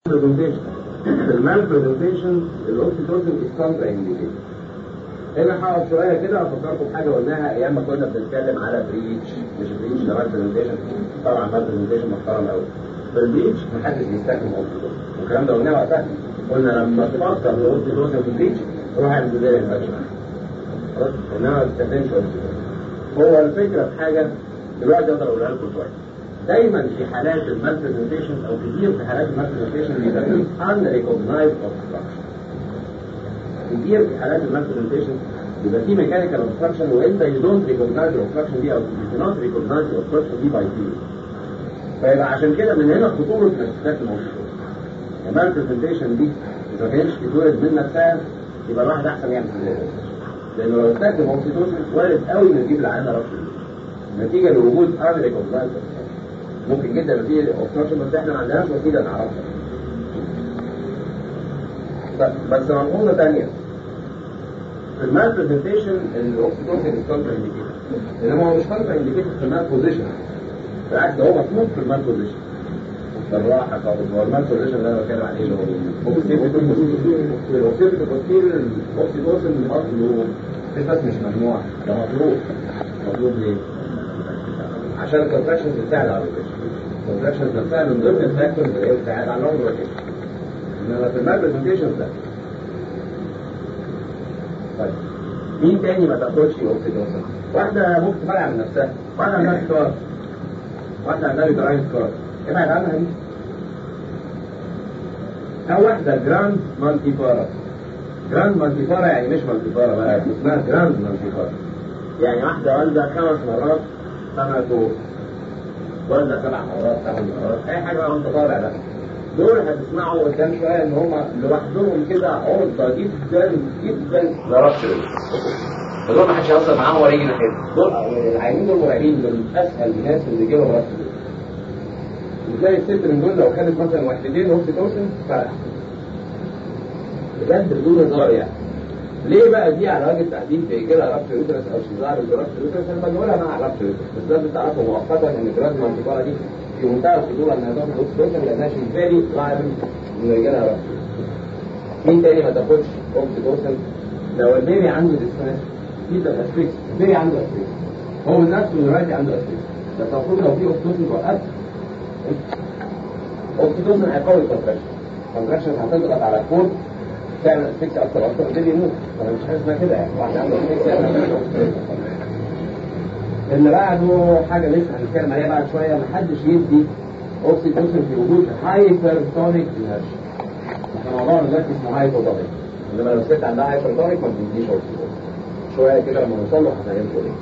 presentation المال برزنتيشن الاوكسيتوسين از كونترا انديكيتد هنا هقعد شويه كده افكركم بحاجه قلناها ايام ما كنا بنتكلم على بريتش مش بريتش ده مال برزنتيشن طبعا مال برزنتيشن محترم قوي في البريتش محدش بيستخدم اوكسيتوسين والكلام ده قلناه وقتها قلنا لما تفكر في اوكسيتوسين في البريتش روح اعمل بدايه انفكشن خلاص انما ما تستخدمش اوكسيتوسين هو الفكره في حاجه دلوقتي اقدر اقولها لكم شويه دايما في حالات المال برزنتيشن او كتير في حالات المال برزنتيشن بيبقى فيه unrecognized obstruction كتير في حالات المال برزنتيشن بيبقى فيه ميكانيكال obstruction وانت you don't recognize the obstruction دي او you cannot recognize the obstruction دي by theory فيبقى عشان كده من هنا خطورة انك تستخدم اوكسيتوسين المال برزنتيشن دي اذا كانتش تتولد من نفسها يبقى الواحد احسن يعمل كده لانه لو استخدم اوكسيتوسين وارد قوي انه يجيب العيان رفض نتيجة لوجود unrecognized obstruction ممكن جدا في اوبستراكشن بس احنا ما عندناش وسيله نعرفها بس ملحوظه ثانيه في المال برزنتيشن الاوكسيتوسين كونترا انديكيتد انما هو مش كونترا انديكيتد في المال بوزيشن بالعكس ده هو مطلوب في المال بوزيشن بالراحه خالص هو المال بوزيشن اللي انا بتكلم عليه اللي هو الاوكسيتوسين الاوكسيتوسين اصله بس مش ممنوع ده مطلوب مطلوب ليه؟ عشان الكونتراكشنز بتساعد على الروتيشن الكونتراكشنز نفسها من ضمن الفاكتورز اللي هي بتساعد على اللونج روتيشن انما في المال برزنتيشن ده طيب مين تاني ما تاخدش اوكسيدوسن واحده ممكن تفرع من نفسها واحده عندها سكار واحده عندها جراين سكار ابعد عنها دي او واحده جراند مالتي بارا جراند مالتي بارا يعني مش مالتي بارا بقى اسمها جراند مالتي بارا يعني واحده والده خمس مرات سنة دور ولا سبع مرات ثمان مرات اي حاجه بقى وانت طالع ده دول هتسمعوا قدام شويه ان هم لوحدهم كده عرضه جدا جدا لربط فدول ما حدش يهزر معاهم ولا يجي ناحيتهم دول العيانين دول مرعبين دول اسهل الناس اللي يجي لهم ربط وتلاقي الست من دول لو خدت مثلا وحدتين اوكسيتوسن فرح بجد بدون هزار يعني ليه بقى دي على وجه التحديد بيجي لها ربط يوترس او شزار الجراف يوترس لما نقولها مع ربط يوترس بس لازم تعرفوا مؤقتا ان الجراف المنطقه دي في منتهى الخطوره انها تاخد اوكسيتوسن لانها شيزاري لاعب انه يجي لها ربط مين تاني ما تاخدش اوكسيتوسن لو البيبي عنده ديسماس دي تبقى اسفيكس البيبي عنده اسفيكس هو من نفسه دلوقتي عنده اسفيكس بس المفروض لو في اوكسيتوسن توقفت اوكسيتوسن هيقوي الكونتراكشن الكونتراكشن هتضغط على الكود تعمل اسفكس اكتر واكتر البيبي يموت انا مش حاسس اسمها كده يعني واحد عنده اسفكس اللي بعده حاجه لسه هنتكلم عليها بعد شويه محدش يدي اوكسيتوسن في وجود هايبرتونيك انرجي احنا موضوعنا دلوقتي اسمه هايبوتونيك انما لو الست عندها هايبرتونيك ما بتديش اوكسيتوسن شويه كده لما نوصل له هفهمكم ليه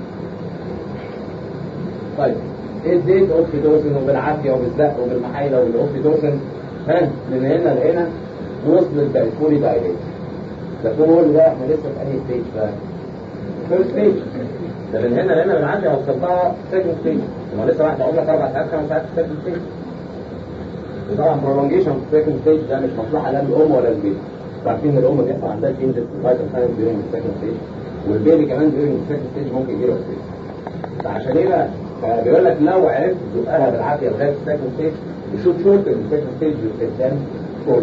طيب اديت اوكسيتوسن وبالعافيه وبالزق وبالمحايله وبالاوكسيتوسن ها من هنا لهنا وصلت بقت فولي دايليت ده فول ده احنا لسه في انهي ستيج بقى؟ فيرست ستيج ده من هنا لهنا بالعافيه وصلتها سكند ستيج هو لسه واحده اقول لك اربع ساعات خمس ساعات في سكند ستيج وطبعا برولونجيشن في سكند ستيج ده مش مصلحه لا للام ولا للبيبي عارفين ان الام بيحصل عندها تنزل فايتال ساينس ديورنج السكند ستيج والبيبي كمان ديورنج السكند ستيج ممكن يجي له ستيج فعشان ايه بقى؟ فبيقول لك لو عرفت تزقها بالعافيه لغايه السكند ستيج يشوف شورت السكند ستيج قدام فوق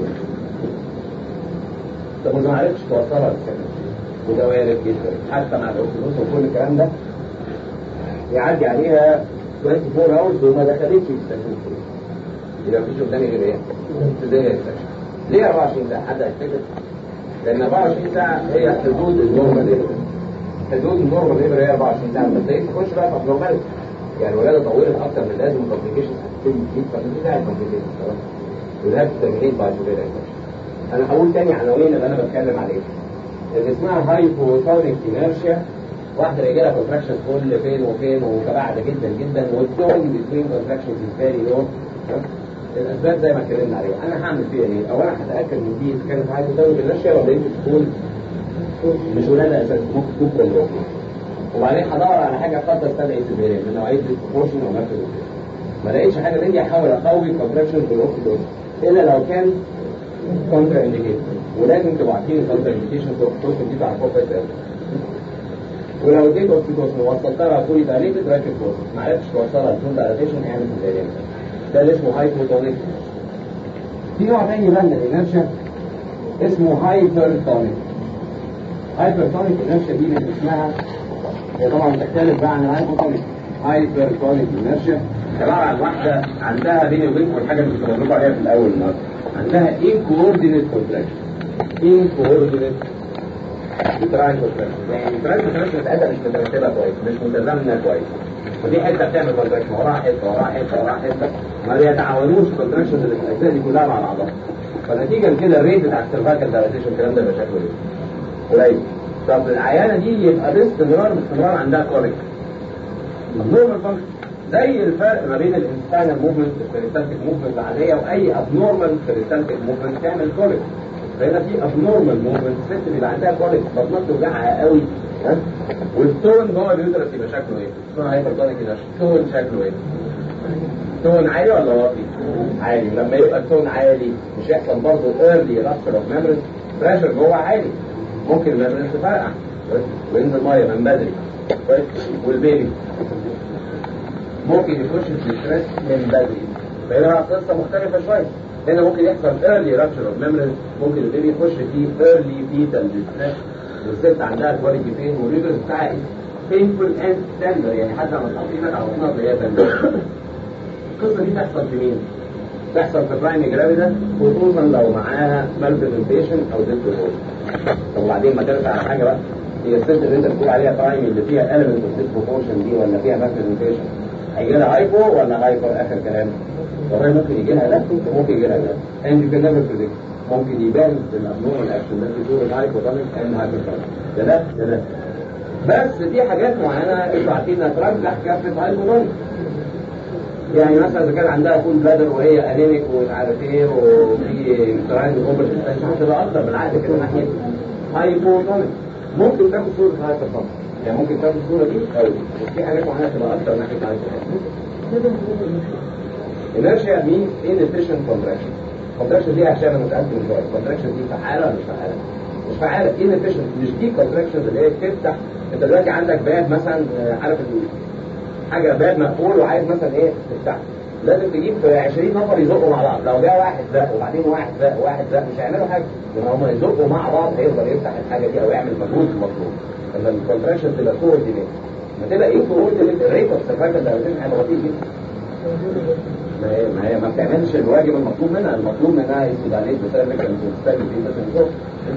طب وإذا ما عرفتش توصلها للسكن وده وارد جدا حتى مع الاوكسيدوس وكل الكلام ده يعدي عليها 24 اورز وما دخلتش في السكن يبقى مفيش قدامي غير ايه؟ ابتدائي السكن ليه 24 ساعه؟ حد هيفتكر؟ لان 24 ساعه هي حدود النورمال ليفر حدود النورمال ليفر هي 24 ساعه بس هي تخش بقى في ابنورماليتي يعني الولاده طويله اكتر من اللازم وكومبليكيشنز هتبتدي تزيد فمش داعي كومبليكيشنز خلاص وده تمرين بعد شويه انا هقول تاني عناوين اللي انا بتكلم عليها اللي اسمها هايبوتونيك انيرشيا واحده يجي لها كونتراكشن كل فين وفين ومتباعده جدا جدا والتون بين كونتراكشنز فيري لو الاسباب زي ما اتكلمنا عليها انا هعمل فيها ايه؟ اولا هتاكد من دي كانت هايبوتونيك انيرشيا ولا يمكن تكون مش ولاده اساسا ممكن تكون كلهم وبعدين هدور على حاجه قد تستدعي سيفيريا من نوعيه البروبورشن او ماركت ما لقيتش حاجه مني احاول اقوي كونتراكشن بالاوكسيدوز الا لو كان كونترا انديكيشن ولازم تبقوا عارفين الكونترا انديكيشن توصل دي على كوبايه قوي ولو اديت اوكسيتوسن ووصلتها فولي دايليتد راكب فوق ما عرفتش توصلها لفول دايليتيشن اعمل سيزاريان ده اللي اسمه هايبوتونيك في نوع تاني بقى من الانرشيا اسمه هايبرتونيك هايبرتونيك انرشيا دي من اسمها هي طبعا تختلف بقى عن الهايبرتونيك هايبرتونيك انرشيا عباره عن واحده عندها بيني وبينكم الحاجه اللي كنت بقول لكم عليها في الاول النهارده عندها انكوردينيت كونتراكشن انكوردينيت بتراعي كونتراكشن يعني بتراعي كونتراكشن بتأدى مش مترتبه كويس مش متزامنه كويس ودي حته بتعمل كونتراكشن وراها حته وراها حته وراها حته ما بيتعاونوش الكونتراكشن اللي في الاجزاء دي كلها مع بعضها فنتيجه لكده الريت بتاع السيرفايكال دايلاتيشن الكلام ده يبقى شكله ايه؟ قليل طب العيانه دي يبقى باستمرار باستمرار عندها كوليك النورمال فانكشن زي الفرق ما بين الانسان موفمنت البريستالتيك موفمنت العاديه واي ابنورمال بريستالتيك موفمنت تعمل كوليك فهنا في ابنورمال موفمنت الست بيبقى عندها كوليك بطنها توجعها قوي ها والتون جوه اليوترس يبقى شكله ايه؟ تون هايبرتونيك كده تون شكله ايه؟ تون عالي ولا واطي؟ عالي لما يبقى التون عالي مش يحصل برضه ايرلي رابشر اوف ميموريز بريشر جوه عالي ممكن الميموريز تفرقع وينزل ميه من بدري كويس والبيبي ممكن يخش في الستريس من بدري فهنا قصه مختلفه شويه هنا ممكن يحصل early rupture of memories ممكن البيبي يخش في early fetal distress والست عندها كواليتي بين والريفرس بتاعها painful and tender يعني حتى لما تحط ايدك على بطنها تلاقيها tender القصه دي تحصل في مين؟ تحصل في برايمي جرافيدا خصوصا لو معاها مالبرزنتيشن او ديسبروبورشن طب وبعدين ما ترجع على حاجه بقى هي الست اللي انت بتقول عليها برايمي اللي فيها element of disproportion دي ولا فيها مالبرزنتيشن هيجي لها هايبو ولا هايبر اخر كلام؟ والله ممكن يجي لها لفت وممكن يجي لها لفت and you can never predict ممكن يبان في الابنورمال اكشن ده في صوره هايبوتونيك اند هايبرتونيك ده ده ده ده بس دي حاجات معينه انتوا عارفين انها ترجح كافه هايبوتونيك يعني مثلا اذا كان عندها فول بلادر وهي انيميك ومش عارف ايه وفي تراين اوفر هتبقى اكتر من العقل كده ناحيه هايبوتونيك ممكن تاخد صوره هايبوتونيك يعني ممكن تاخد الصوره دي او في حاجات معينه تبقى اكتر ناحيه هايبوتونيك inertia means inefficient contraction contraction دي عشان انا متاكد من شويه contraction دي فعاله ولا مش فعاله مش فعاله inefficient مش دي contraction اللي هي بتفتح انت دلوقتي عندك باب مثلا عارف حاجه باب مقفول وعايز مثلا ايه تفتحه لازم تجيب 20 نفر يزقوا مع بعض لو جه واحد زق وبعدين واحد زق وواحد زق مش هيعملوا حاجه لما هم يزقوا مع بعض هيقدر يفتح الحاجه دي او يعمل مجهود مطلوب لما الكونتراكشن تبقى كوردينيت ما تبقى ايه كوردينيت الريت اوف سيرفايكال دايليشن هيبقى بطيء جدا ما هي ما هي ما بتعملش الواجب المطلوب منها المطلوب منها استدعاءات بسبب انك تستجد في بس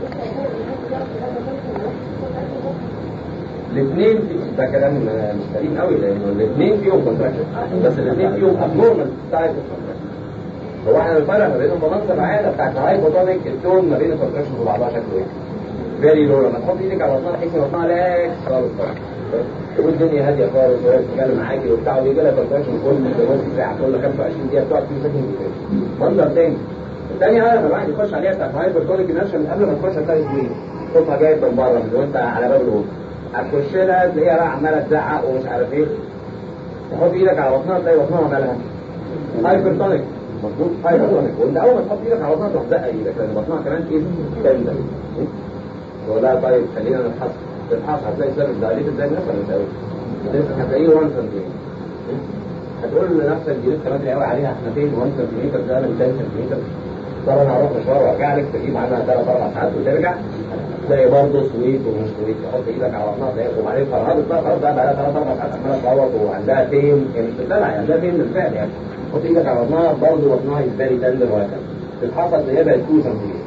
الاثنين ده كلام مش سليم قوي لانه الاثنين فيهم كونتراكشن بس الاثنين فيهم ابنورمال ستايل هو احنا بنفرق ما بينهم بمنظر العاده بتاعت الهايبوتونيك التون ما بين الكونتراكشن وبعضها شكله ايه؟ فيري لو لما تحط ايدك على بطنها تحس ان بطنها لاكس خالص والدنيا هاديه خالص وهي بتتكلم معاكي وبتاع ويجي لها كونتراكشن كل نص ساعه كل 25 دقيقه بتقعد فيه ساكن منظر تاني الثانية بقى لما الواحد يخش عليها بتاعت هايبرتونيك انرشن قبل ما تخش هتلاقي سويت صوتها جاي من بره من وانت على باب الأوضة هتخش لها تلاقيها بقى عماله تزعق ومش عارف ايه تحط ايدك على بطنها تلاقي بطنها مالها هايبرتونيك مظبوط هايبرتونيك وانت اول ما تحط ايدك على بطنها تروح زقه ايدك لان بطنها كمان ايه تندر تقول لها طيب خلينا نفحص تفحص هتلاقي سبب دايليت ازاي مثلا مش قوي هتلاقيه 1 سنتيمتر هتقول لنفسك دي لسه بدري قوي عليها احنا فين 1 سنتيمتر ده من 10 سنتيمتر طب انا هروح مشوار وارجع لك تجيب عنها ثلاث اربع ساعات وترجع تلاقي برضه سويت ومش سويت تحط ايدك على بطنها تلاقي وبعدين فرهدت بقى خلاص بقى بقى لها ثلاث اربع ساعات عماله تصوت وعندها بين يعني مش بتدلع يعني عندها بين بالفعل يعني تحط ايدك على بطنها برضه بطنها يزدري تندر وهكذا تتحصل ان هي بقت 2 سنتيمتر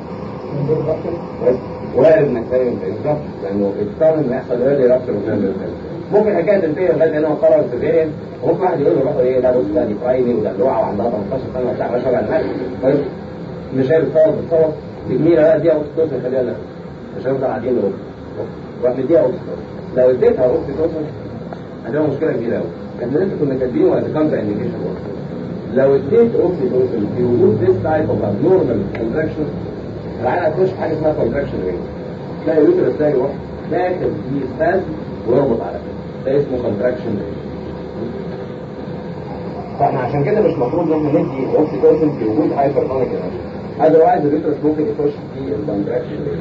وارد انك تعمل بالظبط لانه الطن اللي يحصل ايرلي رابشر ممكن حكايه تنتهي لغايه هنا وقرر سيفيريان وممكن واحد يقول له روح ايه لا بص ده دي برايمي ودلوعه وعندها 18 سنه وبتاع مش وجع دماغ طيب مش هي بتصور بتصور تجميله بقى دي اوكسيتوسن خليها لها مش هنفضل قاعدين نقول روح مديها اوكسيتوسن لو اديتها اوكسيتوسن هتبقى مشكله كبيره قوي كان لسه كنا كاتبين وقت كونتر انديكيشن لو اديت اوكسيتوسن في وجود this type of abnormal contraction العيال هتخش حاجه اسمها contraction rate تلاقي اليوترس ده يروح داخل في سباز ويربط على كده ده اسمه contraction rate فاحنا عشان كده مش مفروض ان احنا ندي اوكسيتوسن في وجود هايبرتونيك هذا واحد اليوترس ممكن يخش في الكونتراكشن ريت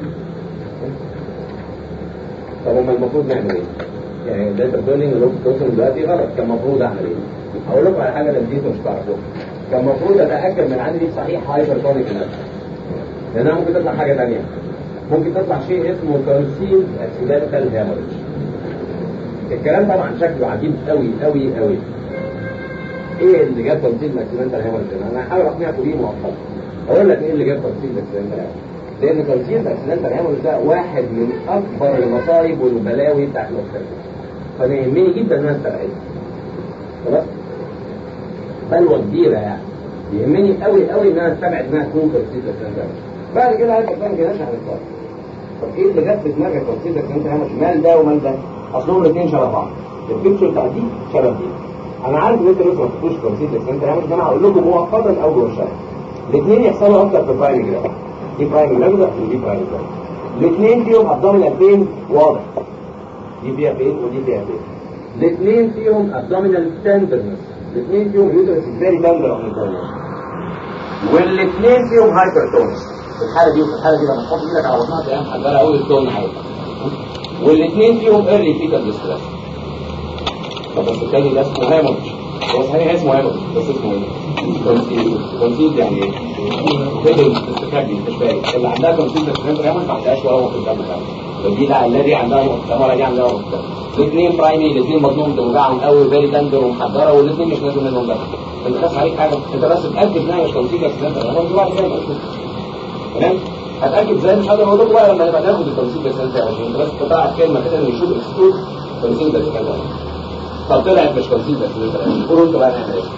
طب هما المفروض نعمل ايه؟ يعني ده انت بتقول لي ان الاوكسيتوسن دلوقتي غلط كان المفروض اعمل ايه؟ هقول لكم على حاجه لذيذه مش تعرفوها كان المفروض اتاكد من عندي صحيح هايبرتونيك انرجي لانها ممكن تطلع حاجه ثانيه ممكن تطلع شيء اسمه كونسيل اكسيدنتال هيموريج الكلام طبعا شكله عجيب قوي قوي قوي ايه اللي جاب كونسيل اكسيدنتال هيموريج انا هحاول اقنعكم بيه مؤقتا اقول لك ايه اللي جاب كونسيل اكسيدنتال هيموريج لان كونسيل اكسيدنتال هيموريج ده واحد من اكبر المصايب والبلاوي بتاعت الاوبستريك فانا يهمني جدا ان انا استبعدها خلاص بلوه كبيره يعني يهمني قوي قوي ان انا استبعد انها تكون كونسيل اكسيدنتال هيموريج بعد كده هيبقى كان كده هنتصرف طب ايه اللي جاب في دماغك كونسيل اكسيدنتال هيموريج مال ده ومال ده اصلهم الاثنين شبه بعض البيكتشر بتاع دي شبه دي انا عارف ان انتوا لسه ما شفتوش كونسيل اكسيدنتال هيموريج انا هقول لكم مؤقتا اول والشرح الاثنين يحصلوا اكتر في البرايم جراف دي برايم جراف ودي برايم جراف الاثنين فيهم ابدومينال بين واضح دي فيها بين ودي فيها بين الاثنين فيهم ابدومينال تندرنس الاثنين فيهم يوترس فيري تندر اون والاثنين فيهم هايبرتونس في الحاله دي وفي الحاله دي لما تحط ايدك على بطنها تلاقيها محجره قوي التون عالي والاثنين فيهم ايرلي فيتال ديستريس طب بس الثاني ده اسمه هيموريج هو صحيح اسمه هيموريج بس اسمه ايه؟ كونسيل كونسيل يعني ايه؟ فضل استخبي مش باين اللي عندها كونسيل تشريح هيموريج ما عندهاش ولا في الدم فدي لا الذي عندها نقطه ولا دي عندها نقطه الاثنين برايمي الاثنين بطنهم بتوجعهم قوي فيري تندر ومحضره والاثنين مش نازل منهم دم انت خاف عليك حاجه انت بس اتاكد انها مش كونسيل تشريح هيموريج وبعد كده تمام هتاكد ازاي مش هقدر اقول لكم بقى لما نبقى ناخد التنسيق ده سنه عشان انت بس تطلع كلمه كده ان يشوف اكسكلود تنسيق ده كده طب طلعت مش تنسيق ده سنه قولوا انتوا بقى نعمل ايه؟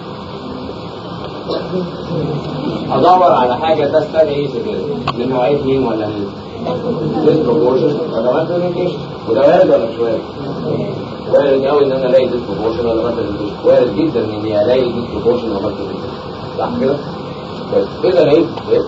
ادور على حاجه تستدعي ايه من نوعيه مين ولا مين؟ ديسبروبورشن ولا ماتريكيشن وده وارد ولا مش وارد؟ وارد قوي ان انا الاقي ديسبروبورشن ولا ماتريكيشن وارد جدا اني الاقي ديسبروبورشن ولا ماتريكيشن صح كده؟ بس كده لقيت ايه؟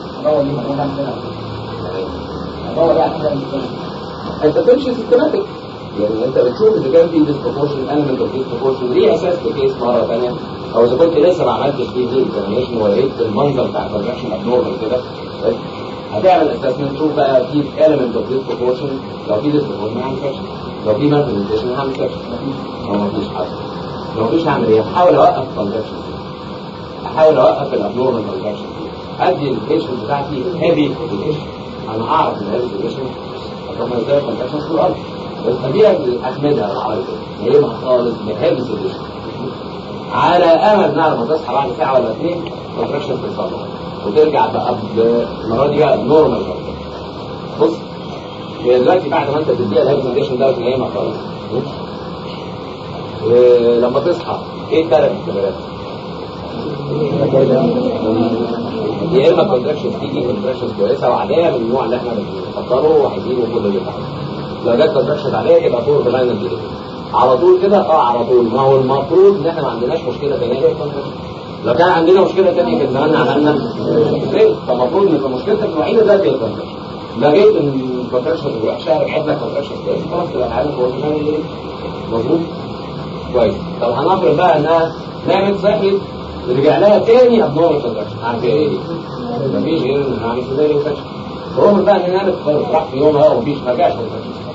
انت تمشي سيستماتيك يعني انت بتشوف اذا كان في ديسبروبورشن element اوف ديسبروبورشن ليه اساس الكيس مره ثانيه او اذا كنت لسه ما عملتش دي دي اكزامينشن ولقيت المنظر بتاع الترانزكشن ابنورمال كده هتعمل اسسمنت تشوف بقى في element اوف ديسبروبورشن لو في ديسبروبورشن هعمل سكشن لو في مالتيبيكيشن هعمل سكشن لو ما فيش حاجه لو مفيش هعمل ايه؟ هحاول اوقف الترانزكشن احاول اوقف الابنورمال ترانزكشن ادي البيشنت بتاعتي هيفي سيديشن انا اعرف ان هذه السيديشن طبعا ازاي كونتراكشن في الارض بس طبيعي احمدها العربي جايبها خالص بهيفي سيديشن على امل انها لما تصحى بعد ساعه ولا اثنين كونتراكشن في الصدر وترجع بقى المره دي بقى نورمال بص هي دلوقتي بعد ما انت تديها الهيفي سيديشن ده نايمه خالص ولما تصحى ايه الثلاث احتمالات؟ يا اما كونتراكشن تيجي كونتراكشن كويسه وعاديه من النوع اللي احنا بنفكره وعايزينه كل اللي تحت لو جت كونتراكشن عاديه يبقى فور بلاين على طول كده اه على طول ما هو المفروض ان احنا ما عندناش مشكله ثانيه غير الكونتراكشن لو كان عندنا مشكله ثانيه كان زماننا عملنا ايه فالمفروض ان مشكلتك الوحيده ده هي الكونتراكشن لقيت ان الكونتراكشن وحشه رجعت لك كونتراكشن كويس خلاص تبقى عارف هو ايه مظبوط كويس طب هنفرض بقى انها نامت صحيت رجع لها تاني ابنورمال كونتراكشن هعمل فيها ايه دي؟ مفيش غير ان هعمل سيزاريان سكشن رغم بقى ان انا خلاص راح في يوم اهو مفيش ما رجعش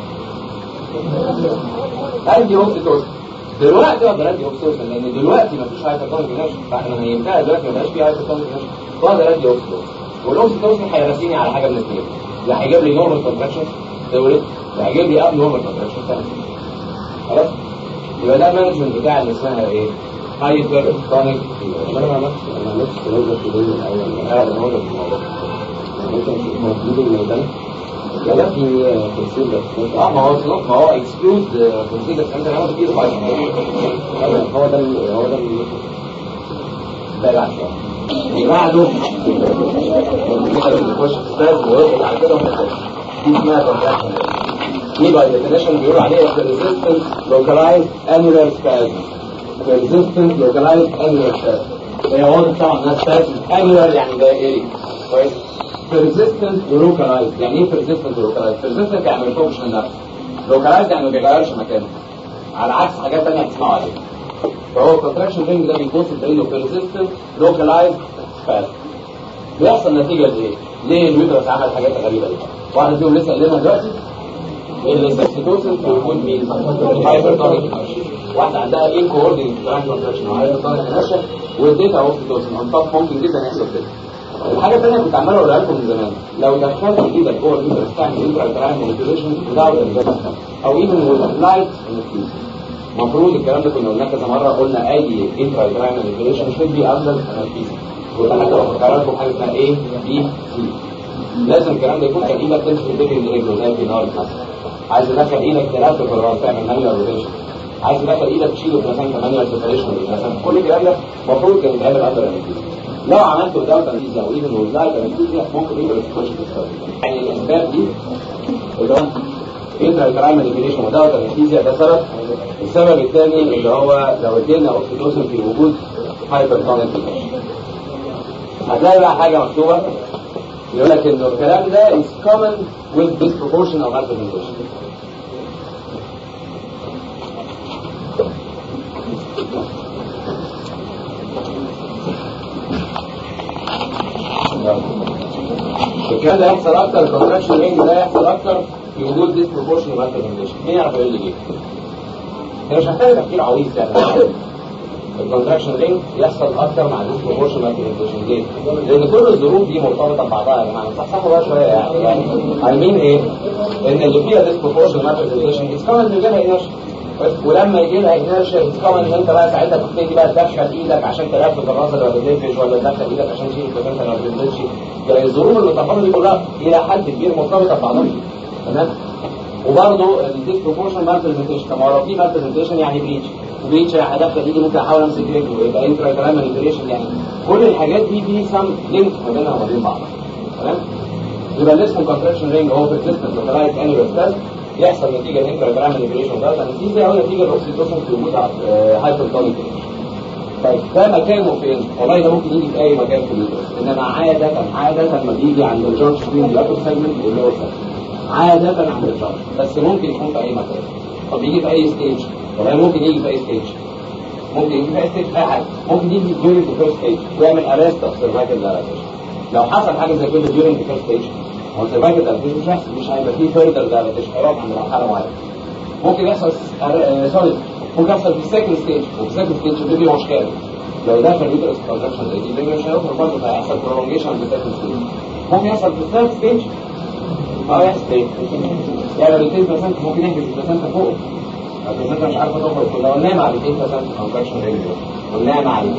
ادي اوكسيتوسن دلوقتي اقدر ادي اوكسيتوسن لان دلوقتي مفيش هايبرتونيك بعد ما هينتهي دلوقتي ما بقاش في هايبرتونيك فاقدر ادي اوكسيتوسن والاوكسيتوسن هيرسيني على حاجه من الاثنين لا هيجيب لي نورمال كونتراكشن تولد لا هيجيب لي اب نورمال كونتراكشن ثاني خلاص يبقى ده المانجمنت بتاع اللي اسمها ايه؟ هايبر تونيك انا ما عملتش ما عملتش تنظر في اليوم الاول اه الموضوع في الموضوع ممكن موجود الميدان ولا في تفصيل بس اه ما هو ما هو اكسكلود كونسيدر انت عملت كتير بايظ هو ده ال- هو ده ال- ده بعد شويه بعده نخش استاذ وياخد على كده ونخش دي اسمها كونتراكشن دي باي ديفينيشن بيقولوا عليها resistance localized annular spasm resistance localized annular spasm هي واضح طبعا انها spasm annular يعني دائري كويس persistent localized يعني ايه persistent localized persistent يعني ما بيفوقش من نفسه localized يعني ما بيغيرش مكانه على عكس حاجات تانية هتسمعوا عليها فهو الكونتراكشن رينج ده بيتوصف بانه persistent localized spasm بيحصل نتيجة ايه؟ ليه اليوترس عمل حاجات غريبة دي؟ واحد فيهم لسه قايلينها دلوقتي الاستوسن في وجود مين؟ هايبرتونيك واحده عندها ايه كوردينيت تراين كونتراكشن وعايزه تصنع انرشيا واديتها اوكسيتوسن اون توب ممكن جدا يحصل كده الحاجه الثانيه كنت عمال اقولها لكم من زمان لو دخلت ايدك جوه اليوترس تعمل انترا تراين مانيبيوليشن without او even with light anesthesia المفروض الكلام ده كنا قلناه كذا مره قلنا اي انترا تراين مانيبيوليشن should be under anesthesia وده حتى لو فكرت لكم حاجه اسمها ايه بي سي لازم الكلام ده يكون كان ايدك تمشي في البيبي رجله زي في نار مثلا عايز تدخل ايدك تلف في الراس تعمل مانيوال روتيشن عايز تدخل ايدك تشيله في مثلا مانيوال سيبريشن مثلا كل الكلام ده المفروض كان يتعمل اندر انستيزيا لو عملته without انستيزيا او ايفن without انستيزيا ممكن يبقى تخش في السبب يعني الاسباب دي اللي هو انترا ترايم مانيبيوليشن without انستيزيا ده سبب السبب الثاني اللي هو لو ادينا اوكسيتوسن في وجود هايبرتونيك هتلاقي بقى حاجه مكتوبه يقول لك انه الكلام ده is common with disproportional hypertension الكلام ده يحصل اكتر الكونتراكشن رينج ده يحصل اكتر في وجود disproportional hypertension مين يعرف يقول لي ليه؟ هي مش محتاجه تفكير عويص يعني الكونتراكشن رينج يحصل اكتر مع disproportional hypertension ليه؟ لان كل الظروف دي مرتبطه ببعضها يا جماعه صحصحوا بقى شويه يعني يعني عالمين ايه؟ ان اللي فيها disproportional hypertension it's common ان يجيلها انرشيا ولما يجي لها انرشيا it's common ان انت بقى ساعتها تبتدي بقى تدخل ايدك عشان تلف الراس اللي ما بتلفش ولا تدخل ايدك عشان تشيل البلانتا اللي ما بتنزلش يعني الظروف اللي بتحصل دي كلها الى حد كبير مرتبطه ببعضها تمام؟ وبرضه الديسبروبورشن مال برزنتيشن طب لو في مال برزنتيشن يعني بريتش وبريتش هدخل ايدي ممكن احاول امسك رجله ويبقى انترا كلام مانيبيوليشن يعني كل الحاجات دي في سم لينك ما بينها وما بين بعض تمام يبقى اللي اسمه كونتراكشن رينج هو بيرسيستنت لوكالايز انيوال ستاس يحصل نتيجه الانترا كلام مانيبيوليشن ده انستيزيا او نتيجه الاوكسيتوسن في وجود هايبرتونيك طيب ده مكانه فين؟ والله ده ممكن يجي في اي مكان في اليوترس انما عاده عاده ما بيجي عند الجورج سكرين الابر سيجمنت واللور سيجمنت عادة عند الشخص بس ممكن يكون في أي مكان طب يجي في أي ستيج والله ممكن يجي في أي ستيج ممكن يجي في أي ستيج أي حاجة ممكن يجي during the first stage ويعمل arrest of cervical dilatation لو حصل حاجة زي كده during the first stage هو cervical dilatation مش هيحصل مش هيبقى فيه further dilatation هيقف عند مرحلة معينة ممكن يحصل سوري ممكن يحصل في السكند ستيج وفي السكند ستيج البيبي مش كامل لو ده في اليوترس كونتراكشن زي دي البيبي مش هيوصل برضه فهيحصل prolongation في السكند ستيج ممكن يحصل في الثيرد ستيج اه يحصل ايه؟ يعني لو 2% ممكن يحجز البلاسنتا فوق البلاسنتا مش عارفه تخرج لو نام على 2% كونتراكشن رينج لو نام على 2%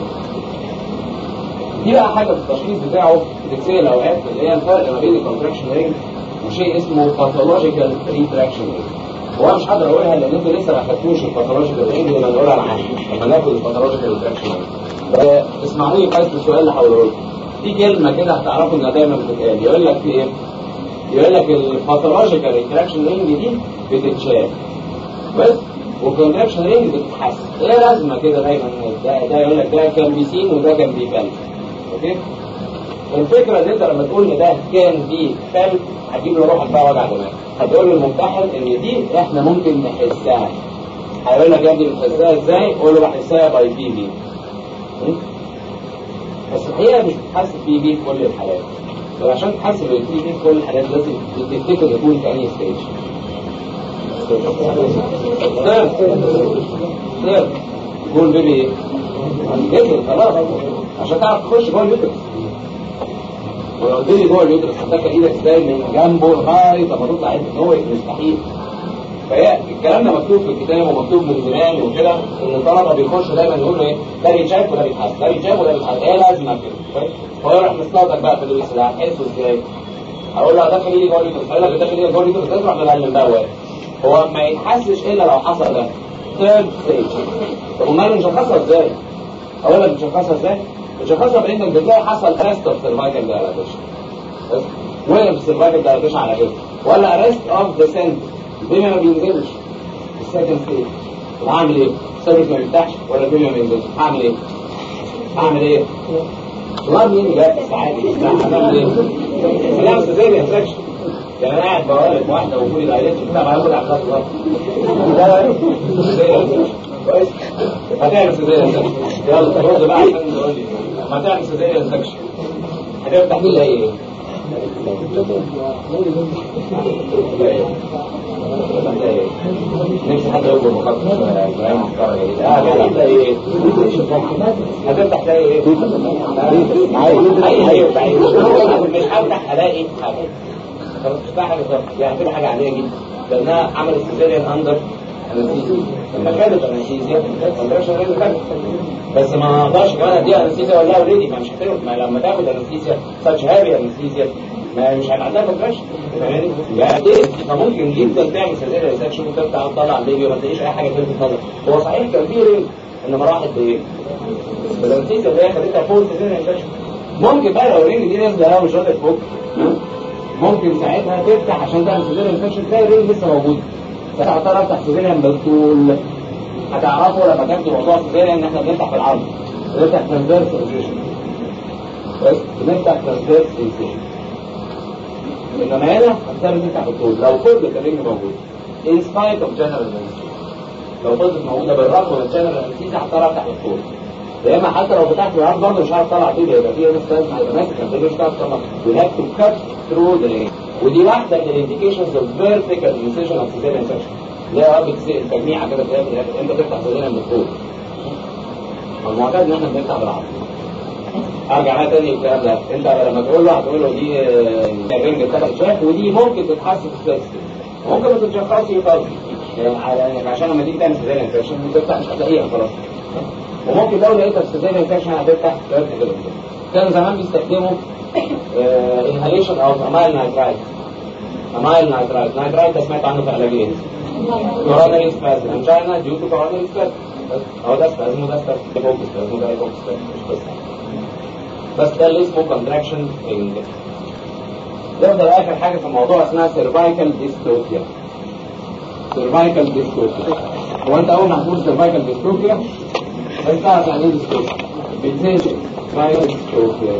دي بقى حاجه في التشخيص بتاعه بتتسال اوقات اللي هي الفرق ما بين الكونتراكشن رينج وشيء اسمه باثولوجيكال ريتراكشن رينج هو مش هقدر اقولها لان انتوا لسه ما خدتوش الباثولوجيكال رينج لما نقولها معاكم لما ناخد الباثولوجيكال ريتراكشن رينج اسمعوا لي كويس السؤال اللي هقوله لكم في كلمه كده هتعرفوا انها دايما بتتقال يقول لك ايه؟ يقول لك الباثولوجيكال ريتراكشن رينج دي بتتشال بس والكونتراكشن رينج بتتحسن ايه لازمه كده دايما ده, ده يقول لك ده كان بيسين وده كان بيفل اوكي الفكره ان انت لما تقول ان ده كان بيفل هتجيب له روحك بقى وجع دماغ هتقول للممتحن ان دي احنا ممكن نحسها هيقول لك يا ابني بتحسها ازاي؟ قول له بحسها باي بي بي بس الحقيقه مش بتحس بي بي في كل الحالات وعشان تحسب البي بي في كل الحالات لازم تفتكر يكون في انهي ستيج ثيرد ثيرد جول بيبي ايه؟ جدا خلاص عشان تعرف تخش جوه اليوترس ولو البيبي جوه اليوترس هتدخل ايدك ازاي من جنبه لغايه لما تطلع عينك هو مستحيل فهي الكلام ده مكتوب في الكتاب ومكتوب من زمان وكده ان الطلبه بيخشوا دايما يقولوا ايه ده بيتشاف وده بيتحس ده بيتشاف وده بيتحس ايه لازمه كده كويس فهو يروح مستلطك بقى في الويس ده هتحسه ازاي؟ اقول له داخل ايدي جوه اليوترس هيقول لك داخل ايدي جوه اليوترس ده تروح مغلم بقى واقف هو ما يتحسش الا لو حصل ده ثيرد ستيج طب امال نشخصها ازاي؟ اقول لك نشخصها ازاي؟ نشخصها بانك بتلاقي حصل ارست اوف سيرفايكال دايلاتيشن وقف السيرفايكال دايلاتيشن على كده ولا ارست اوف ذا سنتر الدنيا ما بينزلش السكند ستيج طب هعمل ايه؟ السيرفيس ما بيفتحش ولا الدنيا ما بينزلش هعمل ايه؟ هعمل ايه؟ سؤال مين لا بس عادي هعمل ايه؟ لا بس زي الانفكشن يعني انا قاعد بقول واحده وكل العيالات بتاع بعد على خلاص ده كويس هتعمل سيزيريان يلا رد بقى عشان تقول لي هتعمل سيزيريان سكشن هتعمل تحليل ايه؟ نفسي حد يقول مخطط كلام محترم جديد اه يعني هتلاقي ايه؟ هتفتح تلاقي ايه؟ عايز عايز عايز مش هفتح الاقي حاجه خلاص مش حاجه بالظبط يعني كده حاجه عاديه جدا لانها عملت سيزيريان اندر انستيزيا لما كانت انستيزيا ما تقدرش غير كده بس ما اقدرش كمان اديها انستيزيا ولا اوريدي ما مش هتعرف ما لما تاخد انستيزيا ساتش هابي انستيزيا ما مش هيبقى عندها كونتراكشن فاهماني؟ يعني ايه فممكن جدا تعمل سيزيريان سكشن وتفتح وتطلع البيبي وما تلاقيش اي حاجه تلفت نظر هو صحيح كان في رينج انما راحت بايه؟ بالانستيزيا اللي هي خدتها فوق سيزيريان سكشن ممكن بقى لو الرينج دي نازله قوي مش راضيه تفك ممكن ساعتها تفتح عشان تعمل سيزيريان سكشن تلاقي الرينج لسه موجود ساعتها هضطر افتح سيزيريان بالطول هتعرفوا لما تاخدوا موضوع سيزيريان ان احنا بنفتح في العرض بنفتح ترانسفيرس انسيشن بس بنفتح ترانسفيرس انسيشن انما هنا هنضطر نفتح بالطول لو فضلت الرينج موجود in spite of general anesthesia لو فضلت موجوده بالرغم من general anesthesia هضطر افتح بالطول يا اما حتى لو فتحت بالعرض برضه مش هعرف اطلع فيه يبقى فيه ناس هيبقى ماسك الفيديو مش هتعرف تطلع we have to cut through the ring ودي واحده من الانديكيشنز اوف vertical incision of cesarean section اللي هي رابط تجميعه كده تلاقيها في الاخر انت تفتح cesarean بالطول المعتاد ان احنا بنفتح بالعرض ارجع معايا تاني الكلام ده انت لما تقول له هتقول له دي آه، الرنج اتفتحت شويه ودي ممكن تتحسن في السيرفس ممكن ما تتشخصش خالص يعني عشان لما تيجي تعمل سيزاريان انفكشن تفتح مش هتلاقيها خلاص وممكن لو لقيتها في سيزاريان انفكشن هتفتح فيرتيكال كان زمان بيستخدموا انهاليشن او امايل نايترايت امايل نايترايت نايترايت ده سمعت عنه في علاجين كوروناري سبازم انجينا ديو تو كوروناري سبازم هو ده سبازم وده سبازم فوكس سبازم وده فوكس سبازم مش بس بس ده اللي اسمه كونتراكشن رينج نفضل اخر حاجه في الموضوع اسمها سيرفايكال ديستوبيا سيرفايكال ديستوبيا هو انت اول ما هتقول سيرفايكال ديستوبيا انت تعرف يعني ايه ديستوبيا بتزيد سيرفايكال ديستوبيا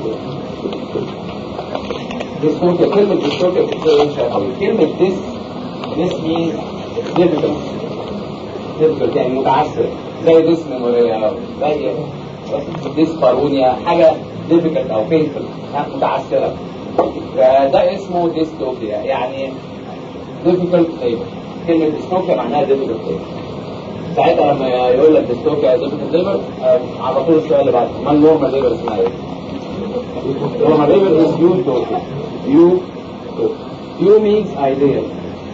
ديستوبيا كلمه ديستوبيا بتتكلم مش قوي كلمه ديس ديس مين ديفيكالت ديفيكالت يعني متعسر زي ديسمن ولا زي ديسبارونيا حاجه ديفيكالت او بينفل متعسره فده اسمه ديستوبيا يعني difficult labor كلمة ديستوبيا معناها difficult labor ساعتها لما يقول لك ديستوبيا difficult labor آه، على طول السؤال اللي بعده ما النورمال labor اسمها ايه؟ normal labor is utopia utopia you means ideal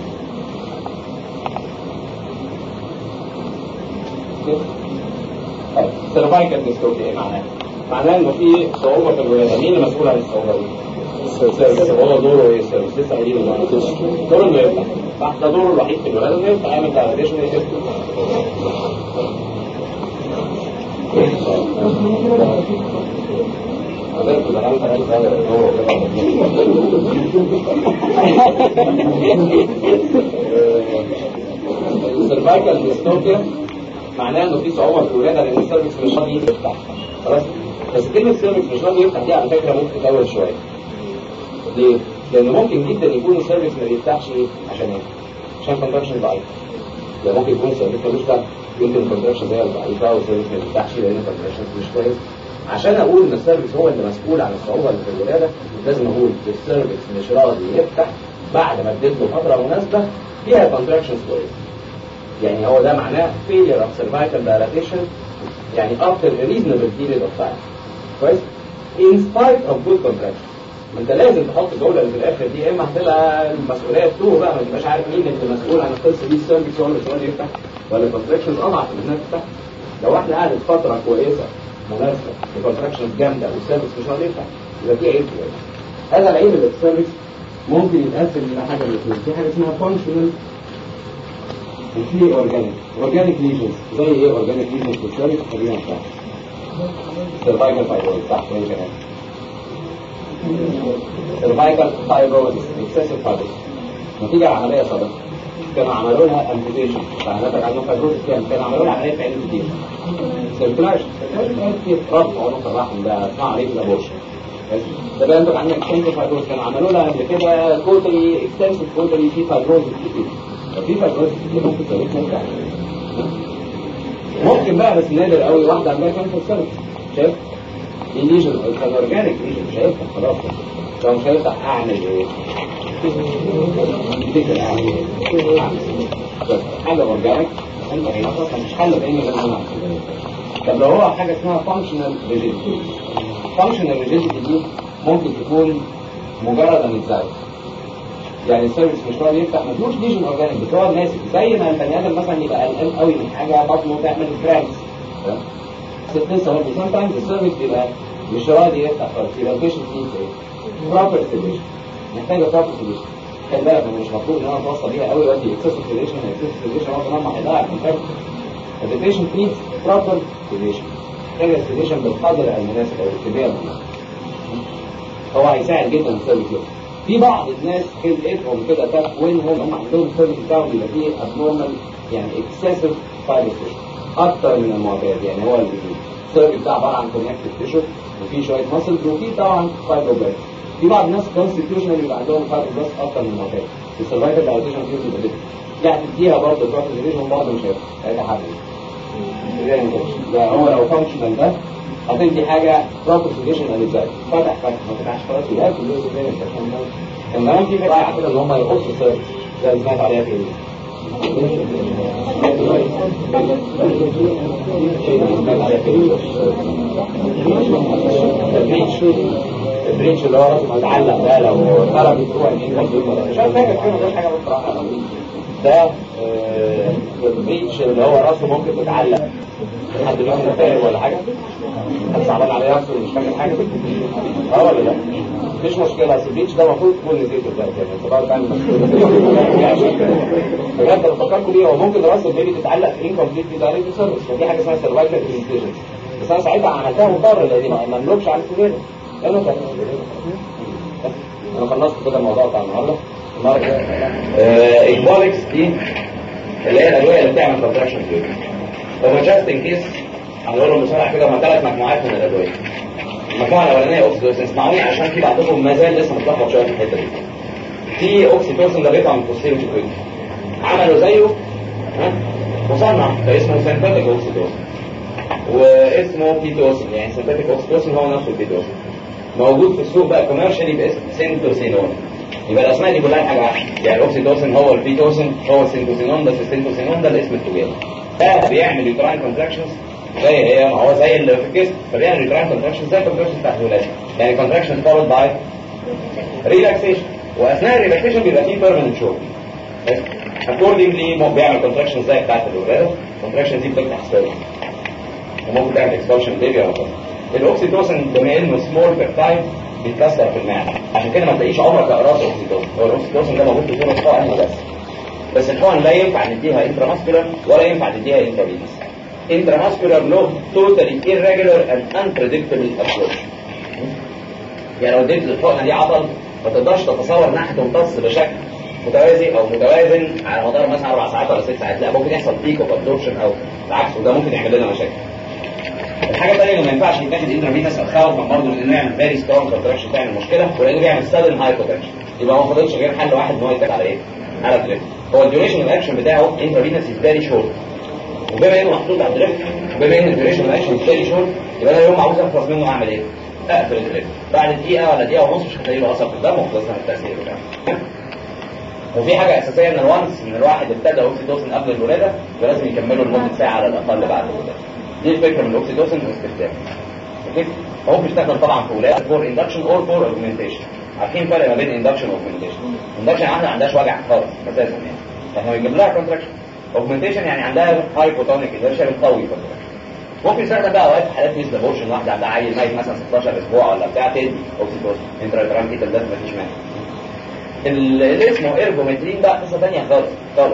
سيرفايكال ديستوبيا ايه معناها؟ معناها انه في صعوبة في الولادة مين المسؤول عن الصعوبة دي؟ السيرفس هو دوره ايه السيرفس لسه قايلين دوره انه يفتح صح ده دوره الوحيد في الولاده انه يفتح يعمل فاليديشن ويفتح السيرفايكال ديستوبيا معناها انه في صعوبه في الولاده لان السيرفكس مش راضي يفتح خلاص بس كلمه سيرفكس مش راضي يفتح دي على فكره ممكن تطول شويه ليه؟ لأن ممكن جدا يكون السيرفيس ما بيفتحش إيه؟ عشان إيه؟ عشان كونتراكشن ضعيف. ده ممكن يكون السيرفيس ملوش دعوة يمكن الكونتراكشن هي ضعيفة والسيرفيس ما بيفتحش لأن الكونتراكشن مش كويس. عشان أقول إن السيرفيس هو اللي مسؤول عن الصعوبة اللي في الولادة لازم أقول السيرفيس مش راضي يفتح بعد ما اديت له فترة مناسبة فيها كونتراكشنز كويس. يعني هو ده معناه failure of cervical dilatation يعني after a reasonable period of time. كويس؟ in spite of good contraction. ما انت لازم تحط الجوله اللي في الاخر دي يا اما هتبقى المسؤوليه بتوه بقى ما تبقاش عارف مين اللي مسؤول عن القصه دي السيرفكس ولا مش راضي يفتح ولا الكونتراكشنز اضعف من انها تفتح لو واحده قعدت فتره كويسه مناسبه الكونتراكشنز جامده والسيرفكس مش راضي يفتح يبقى في عيب كويس هذا العيب اللي في السيرفكس ممكن يتقسم الى حاجه من الاثنين في حاجه اسمها فانكشنال وفي اورجانيك اورجانيك ليجنز زي ايه اورجانيك ليجنز في السيرفكس خلينا نفتح سيرفايكال فايبرويد صح زي كمان سيرفايكال فايبروزس اكسسيف فايبروزس نتيجة عملية سابقة كانوا عملوا لها امبوتيشن فعلتك عنهم فايبروزس كانوا عملوا لها عملية عين كتير سيركلاش كتير رفع عنق الرحم ده اسمها عملية الابورشن ده بقى انتوا عندك اكستنسيف فايبروز كانوا عملوا لها قبل كده توتالي اكستنسيف توتالي في فايبروز كتير ففي فايبروز كتير ممكن تسويك ترجع ممكن بقى بس نادر قوي واحدة عندها كانسر سيرفكس شايف؟ دي ليجن كان اورجانيك ليجن مش هيفتح خلاص لو مش هيفتح اعمل ايه؟ تفتكر اعمل ايه؟ اعمل ايه؟ بس حاجه اورجانيك انت هي اصلا مش حل بين غير ما طب لو هو حاجه اسمها فانكشنال ريجيديتي فانكشنال ريجيديتي دي ممكن تكون مجرد ان يتزايد يعني السيرفيس مش راضي يفتح ما فيهوش ليجن اورجانيك بس هو ماسك زي ما البني ادم مثلا يبقى قلقان قوي من حاجه بطنه تعمل كرامس ست لسه برضه سام تايمز السيرفيس بيبقى مش راضي يفتح خالص يبقى البيشنت فيه ايه؟ بروبر سيديشن محتاجه بروبر سيديشن خلي بالك أنا مش مفروض ان انا اتوصل بيها قوي وادي اكسسيف سيديشن اكسسيف سيديشن هو كمان هيضيع الكونتاكت البيشنت نيدز بروبر سيديشن محتاجه سيديشن بالقدر المناسب او الكميه المناسبه هو هيساعد جدا السيرفيس ده في بعض الناس خلقتهم كده تكوينهم هم عندهم السيرفيس بتاعهم بيبقى فيه ابنورمال يعني اكسسيف فايبريشن اكتر من المعتاد يعني هو السيرفيس ده عباره عن كونكتيف تيشو وفي شويه ماسلز وفي طبعا فايبروبلاست في بعض الناس كونستيتيوشنال بيبقى عندهم فايبروبلاست اكتر من المعتاد السرفايفل دايليتيشن فيهم بيبقى ديفرنت يعني تديها برضه البروتيزيشن برضه مش هيبقى حل ده هو لو فانكشنال ده هتدي حاجه بروتيزيشن ازاي فتح فتح ما فتحش خلاص يبقى في الجزء الثاني كمان في فرق على كده ان هم يقصوا السيرفيس زي اللي سمعت عليها في البريتش اللي هو راسه متعلق ده لو طلب يروح مش عارف فاكر كده مش حاجه بصراحه ده البريتش اللي هو راسه ممكن تتعلق حد منهم فاهم ولا حاجه حد صعبان عليه نفسه مش فاكر حاجه اه ولا لا مفيش مشكله اصل البيتش ده المفروض تكون نسيته دلوقتي يعني انت بقى تعمل بجد انا فكرت ليه هو ممكن راس البيبي تتعلق في انكمبليت دايركت سيرفيس ودي حاجه اسمها سيرفايكال بريزنتيشن بس انا ساعتها عملتها مضطر لان ما مملكش على السرير انا انا خلصت كده الموضوع بتاع النهارده المره ايكوالكس دي اللي هي الادويه اللي بتعمل كونتراكشن في هو جاست ان كيس هنقول لهم بسرعه كده هم ثلاث مجموعات من الادويه المجموعه الاولانيه اوكسيتوسين اسمعوني عشان في بعضكم ما زال لسه متلخبط شويه في الحته دي في اوكسيتوسين ده بيطلع من فوسفين شوكويد عملوا زيه ها مصنع فاسمه سينثيتيك اوكسيتوسين واسمه بيتوسين يعني سينثيتيك اوكسيتوسين هو نفسه البيتوسين موجود في السوق بقى كوميرشالي باسم سينتوسينون يبقى الاسماء دي كلها حاجه واحده يعني الاوكسيتوسين هو البيتوسين هو السينتوسينون بس السينتوسينون ده الاسم التجاري ده بيعمل يوتراين كونتراكشنز زي هي ما هو زي اللي في الجسم فبيعمل يوتراين كونتراكشنز زي الكونتراكشن بتاعت الولاده يعني كونتراكشن فولد باي ريلاكسيشن واثناء الريلاكسيشن بيبقى فيه بيرمننت شوك اكوردنجلي بيعمل كونتراكشن زي بتاعت الولاده الكونتراكشن دي بتفتح سبيرم وممكن تعمل اكسبانشن بيبي او كده الاوكسيتوسين بما انه سمول بيبتايد بيتكسر في المعده عشان كده ما تلاقيش عمرك اقراص اوكسيتوسين هو الاوكسيتوسين ده موجود في صوره حقن بس بس الحقن لا ينفع نديها انتراماسكولار ولا ينفع نديها انترافينوس انتراماسكولار له توتالي irregular and unpredictable approach يعني لو اديت الحقنه دي عضل ما تقدرش تتصور انها هتمتص بشكل متوازي او متوازن على مدار مثلا اربع ساعات ولا ست ساعات لا ممكن يحصل بيك اوف ابدورشن او العكس وده ممكن يعمل لنا مشاكل الحاجه الثانيه اللي ما ينفعش يتاخد انترافينوس خوفا برضه من انه يعمل فيري سترونج كونتراكشن تعمل مشكله ولانه بيعمل سادن هاي بوتنشال يبقى ما فاضلش غير حل واحد ان هو يتاخد على ايه؟ على دريفت هو الديوريشن اوف اكشن بتاعه انترافينوس از فيري شورت وبما انه محطوط على الدريفت وبما ان الديوريشن اوف اكشن فيري شورت يبقى انا يوم عاوز اخلص منه اعمل ايه؟ اقفل الدريفت بعد دقيقه ولا دقيقه ونص مش هتلاقي له اثر في الدم وخلصنا من التاثير بتاعه وفي حاجه اساسيه ان الوانس ان الواحد ابتدى اوكسيتوسن قبل الولاده يبقى لازم يكمله لمده ساعه على الاقل بعد الولاده دي الفكره من الاوكسيتوسن واستخدامه اوكي هو بيستخدم طبعا في ولاده فور اندكشن اور فور اوجمنتيشن عارفين الفرق ما بين اندكشن واوجمنتيشن اندكشن واحده ما عندهاش وجع خالص اساسا يعني فاحنا بنجيب لها كونتراكشن اوجمنتيشن يعني عندها هايبوتونيك انرشيا بتقوي كونتراكشن ممكن يستخدم بقى اوقات في حالات مثل ابورشن واحده عندها عيل ميت مثلا 16 اسبوع ولا بتاع تدي اوكسيتوسن انترا ده مفيش مانع اللي اسمه ايرجومترين ده قصه ثانيه خالص خالص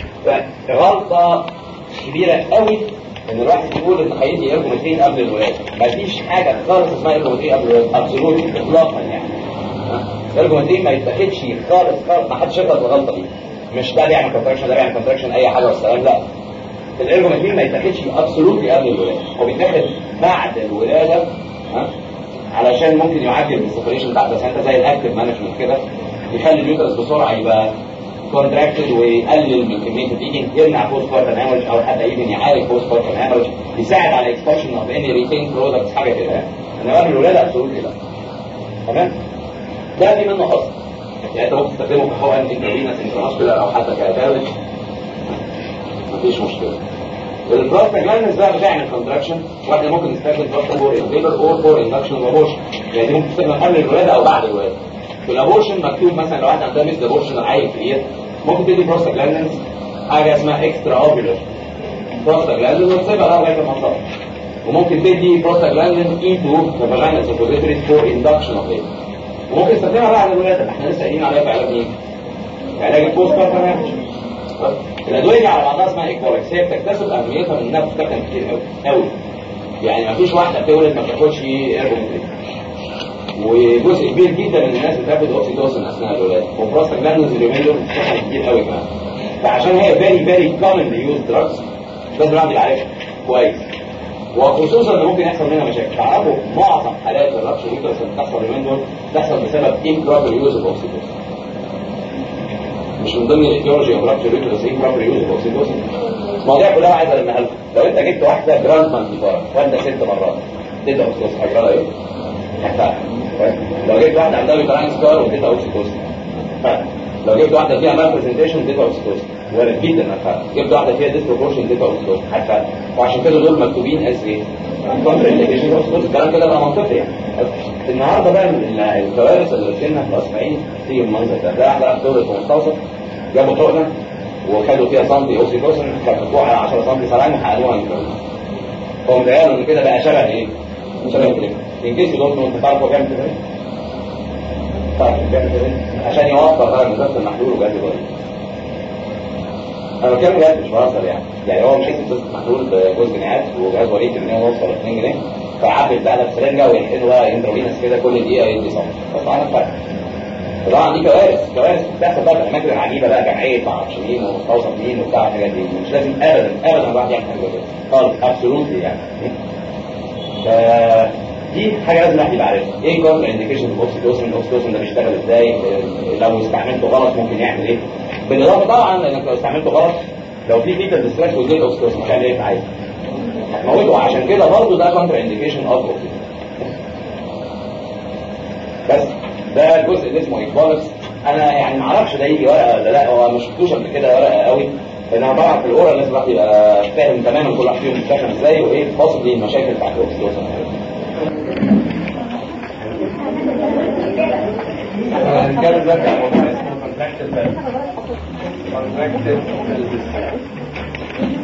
غلطه كبيره قوي ان الواحد يقول ان هيدي ايرجومترين قبل الولاده مفيش حاجه خالص اسمها ايرجومترين قبل الولاده ابسولوت اطلاقا يعني ايرجومترين ما يتاخدش خالص خالص ما حدش يغلط الغلطه دي مش ده بيعمل كونتراكشن ده بيعمل كونتراكشن اي حاجه والسلام لا الايرجومترين ما يتاخدش ابسولوتلي قبل الولاده هو بيتاخد بعد الولاده ها علشان ممكن يعدل السيبريشن بتاع البلاسنتا زي الاكتف مانجمنت كده يخلي اليوترس بسرعه يبقى كونتراكتد ويقلل من كميه البيجنج يمنع بوست بارتن هامرج او حتى ايفن يعالج بوست بارتن هامرج يساعد على اكسبشن اوف اني ريتين برودكتس حاجه كده يعني انما قبل الولاده ابسولوتلي لا تمام ده في منه اصلا يعني انت ممكن تستخدمه كحقن انترفينس انترماسكولار او حتى كتابلت مفيش مشكله البروستاجلاندز بقى بتعمل كونتراكشن واحنا ممكن نستخدم بروستاجور انفيبر اور فور اندكشن وابورشن يعني دي ممكن تستخدم قبل الولاده او بعد الولاده في الابورشن مكتوب مثلا لو واحد عندها مثل ابورشن عيل كبير ممكن تدي بروستاجلاندز حاجه اسمها اكسترا اوبيولر بروستاجلاندز وتسيبها لها لغايه ما تطلع وممكن تدي بروستاجلاندين اي 2 كفاجينا سوبوزيتوري فور اندكشن اوف وممكن تستخدمها بعد الولاده احنا لسه قايلين عليها في علاج مين؟ في علاج البوست بارتم الادويه دي على بعضها اسمها ايكوالكس هي بتكتسب اهميتها من انها بتستخدم كتير قوي قوي يعني ما فيش واحده بتولد ما بتاخدش ايربومتريك وجزء كبير جدا من الناس بتاخد اوكسيتوسن اثناء الولاده وبروستاجلاندز اليومين دول بتستخدم كتير قوي كمان فعشان هي فيري فيري كومن يوز دراجز لازم الواحد يعرفها كويس وخصوصا ان ممكن يحصل منها مشاكل تعرفوا معظم حالات الرابشر يوترس اللي بتحصل اليومين دول بتحصل بسبب improper يوز اوف اوكسيتوسن مش من ضمن الايديولوجي اوف رابشر يوترس improper يوز اوف اوكسيتوسن المواضيع كلها عايزه لما هل لو انت جبت واحده جراند مانتيفار واحده ست مرات تدي اوكسيتوسن هيجرى ايه؟ هتعرف لو جبت واحده عندها يوتراين سكار واديتها اوكسيتوسن لو جبت واحده فيها مال برزنتيشن اديتها اوكسيتوسن وارد جدا انها جبت واحده فيها ديسبروبورشن اديتها اوكسيتوسن هتفرق وعشان كده دول مكتوبين از ايه؟ كونتر انديكيشن اوكسيتوسن الكلام كده بقى منطقي يعني النهارده بقى الكوارث اللي بتجيلنا في الاسماعيلي تيجي المنظر ده ده واحده راحت دورة مستوصف جابوا حقنه وخدوا فيها سنتي اوكسيتوسن كفتوها على 10 سنتي سلام وحقنوها انكروز هو متهيأله ان كده بقى شبه ايه؟ شبه الكليك ان كيس دوت انت تعرف هو بيعمل كده ايه؟ طيب بيعمل كده ايه؟ عشان يوفر بقى مسافه المحلول وجهاز الوالد انا بتكلم جد مش بهزر يعني يعني هو مش هيكتب قصه محلول بجوز جنيهات وجهاز وليد ان هو يوصل 2 جنيه فيعبي بقى ده بسرنجه ويحقنه بقى انترافينس كده كل دقيقه يدي صمت بس عارف فرق طبعا دي كوارث كوارث بتحصل بقى في الاماكن العجيبه بقى جمعيه ما اعرفش مين ومستوصف مين وبتاع الحاجات دي مش لازم ابدا ابدا الواحد يعمل حاجه كده خالص ابسولوتلي يعني دي حاجه لازم الواحد يبقى عارفها ايه كونتر انديكيشن الاوكسيتوسن الاوكسيتوسن ده بيشتغل ازاي لو استعملته غلط ممكن يعمل ايه بالاضافه طبعا لانك لو استعملته غلط لو في فيتال ديستراكت وجيت اوكسيتوسن هتعمل ايه عايز هتموته عشان كده برضه ده كونتر انديكيشن اوف بس ده الجزء اللي اسمه ايكوالكس انا يعني ما اعرفش ده يجي ورقه ولا لا هو ما شفتوش قبل كده ورقه قوي لان انا طبعا في الاورال لازم الواحد يبقى فاهم تماما كل واحد فيهم بيشتغل ازاي وايه possibly المشاكل بتاعت الاوكسيتوسن الرجاله ده بتاع موضوع اسمه contracted pelvis contracted pelvis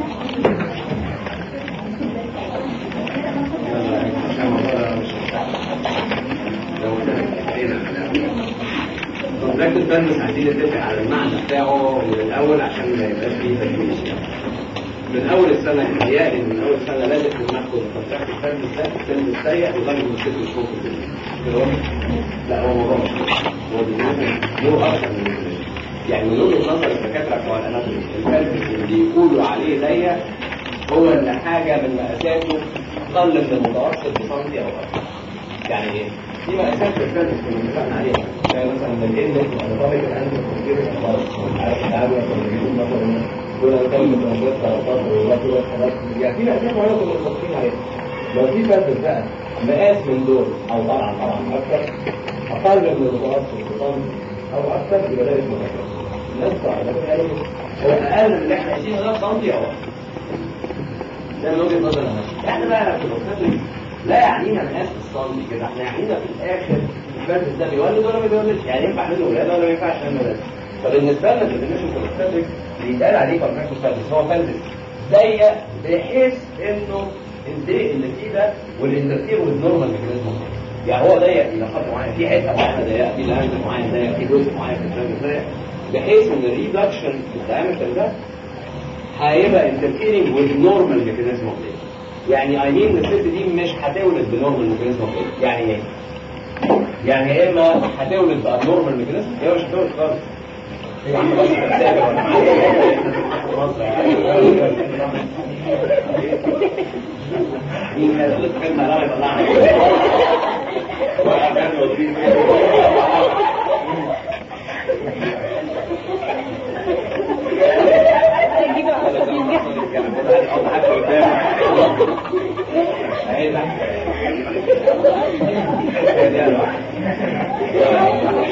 كونتراكتد بلمس عايزين نتفق على المعنى بتاعه من الاول عشان ما يبقاش فيه تشويش من اول السنه احتياجي من اول سنه لازم ناخد كونتراكتد بلمس ده السن السيء لغايه ما ست شهور كده لا هو موضوع مش كده. هو بالنسبه له اكثر من كده. يعني من وجهه نظر الدكاتره بتوع الاناتومي البلمس اللي بيقولوا عليه ضيق هو ان حاجه من مقاساته اقل من المتوسط بسنتي او اكثر يعني ايه؟ في مقاسات في الفلس كنا اتفقنا عليها يعني مثلا من الاندكس الاناتوميك الاندكس كونتيريس عارف التعامل بيقول مثلا دول الكلمة تنشيط طرفات ورجل حاجات يعني في مقاسات معينة كنا متفقين عليها لو في فلس بقى مقاس من دول او طبعا طبعا اكثر اقل من المتوسط بسنتي او اكثر يبقى ده اسمه مقاس الناس طبعا لكن قالوا هو اقل من اللي احنا عايزينه ده بسنتي او اكثر ده من وجهه نظر انا احنا بقى في الاوبستاتريك لا يعنينا مقاس الصندي كده احنا يعنينا في الاخر الفرد ده بيولد ولا ما بيولدش يعني ينفع منه ولاده ولا ما ينفعش منه ولاده فبالنسبه لنا في الديفينيشن في الاوبستاتريك بيتقال عليه كونتراكت فالس هو فالس ضيق بحيث انه الضيق اللي فيه ده والانترفير والنورمال ميكانيزم يعني هو ضيق الى خط معين في حته معينه ضيقه في لانج معين ضيق في جزء معين في الفالس ضيق بحيث ان الريدكشن في الدايمتر ده هيبقى انترفيرنج with normal mechanism of life يعني اي مين الست دي مش هتولد بنورمال ميكانيزم اوف life يعني ايه؟ يعني يا اما هتولد بنورمال ميكانيزم يا مش هتولد خالص يا عم بس بتسافر ولا مين هذا اللي تكلم على يطلعنا عايز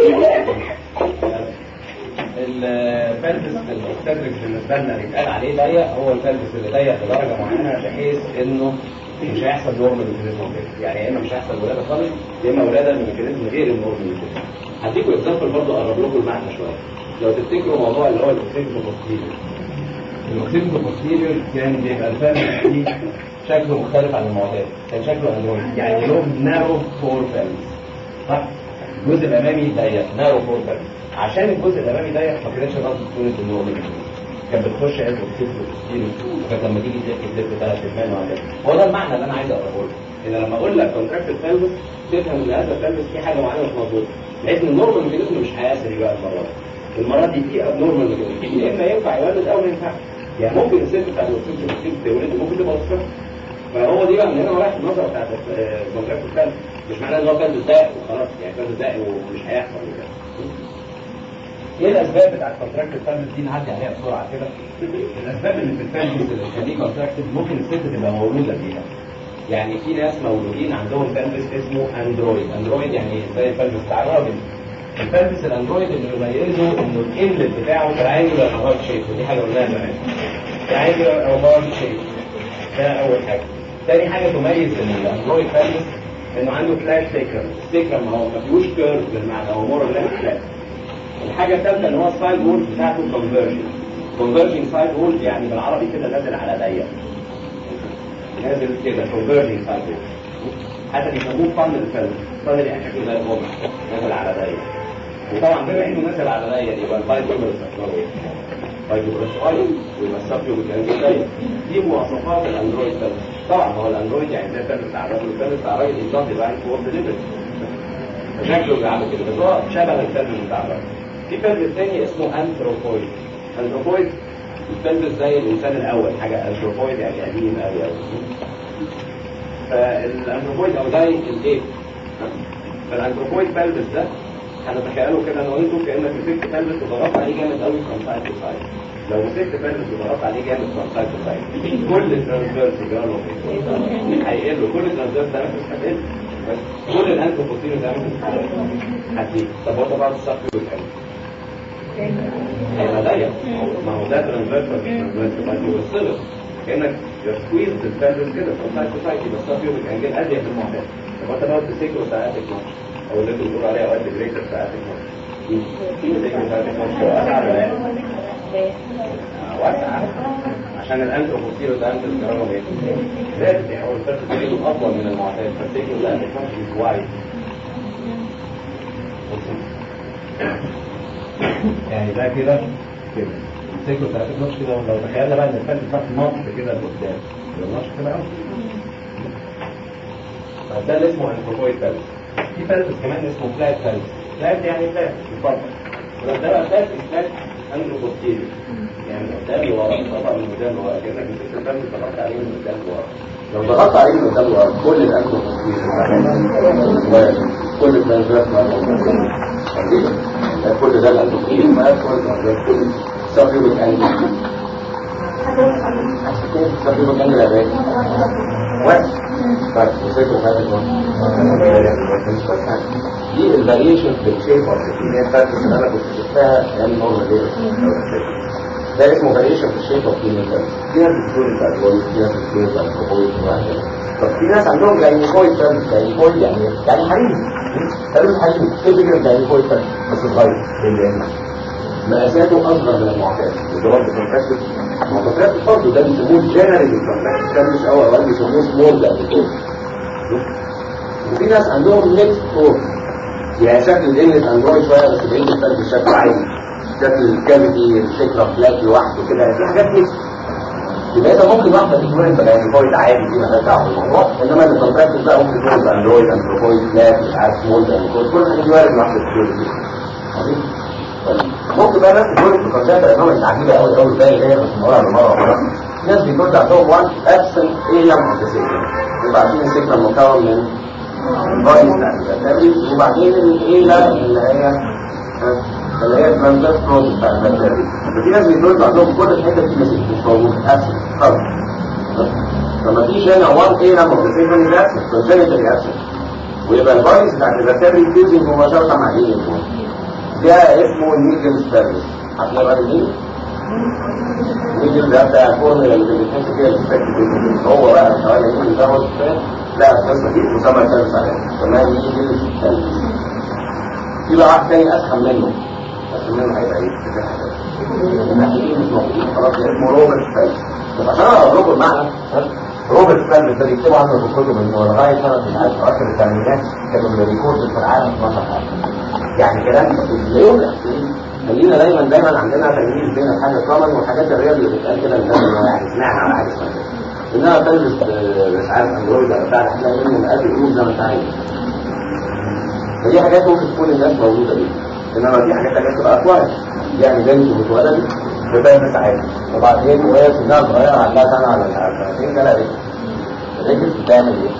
البلبس الاوبستريك بالنسبه لنا اللي اتقال عليه ضيق هو البلبس اللي ضيق لدرجه معينه بحيث انه مش هيحصل نورمال ميكانيزم يعني يا اما مش هيحصل ولاده خالص يا اما ولاده من ميكانيزم غير النورمال ميكانيزم هديكم اكزامبل برضه اقرب لكم المعنى شويه لو تفتكروا موضوع اللي هو الاوكسيدو بوستيريور الاوكسيدو بوستيريور كان بيبقى الفالس فيه شكله مختلف عن المعتاد كان شكله اندرويد يعني له نارو فور فالس صح الجزء الامامي ضيق نارو فور فالس عشان الجزء الامامي ضيق ما كانتش الراس تكون النورمال كانت بتخش عز وبتكتب وتستيري وكانت لما تيجي تلف تلف ثلاث ادمان وهكذا هو ده المعنى اللي انا عايز اقراه لك ان لما اقول لك كونتراكت الفالس تفهم ان هذا الفالس فيه حاجه معينه مش مظبوطه بحيث ان النورمال ميكانيزم مش هيأثر بقى المره دي المره دي في ابنورمال ميكانيزم يا اما ينفع يولد او ما ينفعش يعني ممكن الست بتاع الاوكسجين بتسيب تولد ممكن تبقى صفر فهو دي بقى من هنا رايح النظره بتاعت كونتراكت الفالس مش معناه ان هو فالس داق وخلاص يعني فالس داق ومش هيحصل كده ايه الاسباب بتاعت كونتراكت الفالس دي نعدي عليها بسرعه كده الاسباب اللي في الفالس اللي تخليه كونتراكت ممكن الست تبقى مولوده فيها يعني في ناس مولودين عندهم فالس اسمه اندرويد اندرويد يعني زي الفالس بتاع الراجل الفالس الاندرويد اللي بيميزه انه الانلت بتاعه تراينجلر او هارد شيب ودي حاجه قلناها زمان تراينجلر او هارد شيب ده اول حاجه تاني حاجه تميز الاندرويد فالس انه عنده فلات سيكرم السيكرم هو ما فيهوش كيرف بالمعنى هو مور لا فلات الحاجه الثالثه ان هو السايد وول بتاعته كونفرجن كونفرجن سايد وول يعني بالعربي كده نازل على ضيق نازل كده كونفرجن سايد وول حتى بيسموه فن الفيلم فن يعني شكله زي الوضع نازل على ضيق وطبعا بما انه نازل على ضيق يبقى البايت كومرس بايت كومرس ايضا ويبقى السبيو بالكلام ضيق دي مواصفات الاندرويد فيلم طبعا هو الاندرويد يعني ده الفيلم بتاع الراجل الفيلم بتاع الراجل يضاد يبقى عارف هو ديليفري شكله بيعمل كده بس هو شبه الفيلم بتاع الراجل في فيلم تاني اسمه انثروبويد انثروبويد الفيلم زي الانسان الاول حاجه انثروبويد يعني قديم قوي قوي فالانثروبويد او زي الايه فالانثروبويد بلبس ده هنتخيله كده انا وانتم كانك مسكت بلبس وضغطت عليه جامد قوي من سايد تو سايد لو مسكت بلبس وضغطت عليه جامد من سايد تو سايد كل ترانسفيرس يجرى هيقل له كل ترانسفيرس ده نفس هتقل بس كل الانثروبوسيرو ده هتزيد طب هو طبعا الصف والقلب هيبقى ضيق ما هو ده ترانسفيرس مش ترانسفيرس ما يوصلش كانك سكويز الفالف كده from side to side يبقى الصف يوم الانجل اضيق من المعتاد طب انت لو تفتكروا ساعات 12 او اللي انتوا بتقولوا عليها اوقات بريكر ساعات 12 واسعة عشان الانتروبوسيرو ده انت الكرامة ايه؟ ثابت يعني هو الفرق بينه اطول من المعتاد فالسيكلو ده انت مش واعي يعني ده كده كده السيكلو 3 نص كده ولو تخيلنا بقى ان الفرق بتاعت نص كده لقدام يبقى نص كده قوي فده اللي اسمه انتروبويد فالس في فالس كمان اسمه فلات فالس فلات يعني فلات بالفضل ولو ده بقى فلات فلات انتروبوستيريو يعني قدام لورا طبعا من قدام لورا كانك مسكت الفم ضغطت عليه من قدام لورا لو ضغطت عليه من قدام لورا كل الانتروبوستيريو كل التنزلات كل ده الانتروبوستيريو ما كل التنزلات كل سبيوبك انجل سبيوبك انجل يا بيه واحد طيب وسيكو فاتت دي الفاريشن في الشيب اوف اللي هي فاتت اللي انا كنت شفتها ايام نورمال دي ده اسمه فاريشن في الشيب اوف كلينيكال فيها بتكون بتاع الويل فيها بتكون بتاع الكوبويد وهكذا طب في ناس عندهم جاينيكويد فالس جاينيكويد يعني يعني حريم فالس حريم ايه فكره جاينيكويد فالس بس صغير مقاساته اصغر من المعتاد الضرب كونتراكتد المعتاد برضه ده بيسموه جنرال كونتراكتد كان مش اول اوقات بيسموه سمول ده وفي ناس عندهم ميكس فور يعني شكل الانلت اندرويد شويه بس بعيد الفرق بشكل عادي شكل الكافيتي الفكره فلات لوحده كده في حاجات ميكس يبقى اذا ممكن واحده تكون انت اندرويد عادي دي مالهاش دعوه بالموضوع انما الكونتراكتد بقى ممكن تكون اندرويد اندرويد فلات مش عارف سمول ده كل حاجه دي وارد واحده تكون ممكن بقى ناس تقول في الكونسيبت الانومي عجيبه قوي قوي زي اللي هي بس مره مره مره ناس بيكون عندهم وان ابسنت ايه اوف ذا سيكل يبقى عارفين السيكل مكون من البايس بتاع وبعدين الايه اللي هي اللي هي ترانزيت بروسس بتاع البكتيريا ففي ناس بيكون عندهم كل الحته دي مسك مش موجود ابسنت خالص فما فيش هنا وان ايه اوف ذا سيكل ده كونسيبت ابسنت ويبقى البايس بتاع البكتيريا فيوزنج مباشره مع ايه ده اسمه نيجل سبيرس عارفين الراجل دي؟ نيجل ده بتاع الفورمولا اللي بيتحس فيها السبيرس هو بقى حوالي يقول ده هو السبيرس لا القصه دي مسمى سبيرس عليها اسمها نيجل سبيرس في بقى واحد تاني اسخن منه اسخن منه هيبقى ايه؟ الناحيتين مش موجودين خلاص اسمه روبرت سبيرس بس عشان اقرب لكم المعنى روبرت سبيرس ده بيكتبوا عنه في الكتب انه لغايه سنه مش عارف اواخر الثمانينات كانوا من الريكورد في العالم 12 حاجه يعني كلام لا يوضح خلينا دايما دايما عندنا تمييز بين الحاجه الكومن والحاجات الريال اللي بتتقال كده الناس يعني سمعنا على حاجه اسمها كده انها تلبس آه، مش عارف اندرويد ولا بتاع هتلاقي منه مقابل يقول زي ما انت عايز فدي حاجات ممكن تكون الناس موجوده دي انما في حاجات تانية بتبقى اكوان يعني بنت واتولدت بتلبس عادي وبعدين وهي سنها صغيره عندها سنه ولا مش عارف سنتين جالها رجل الرجل بتعمل ايه؟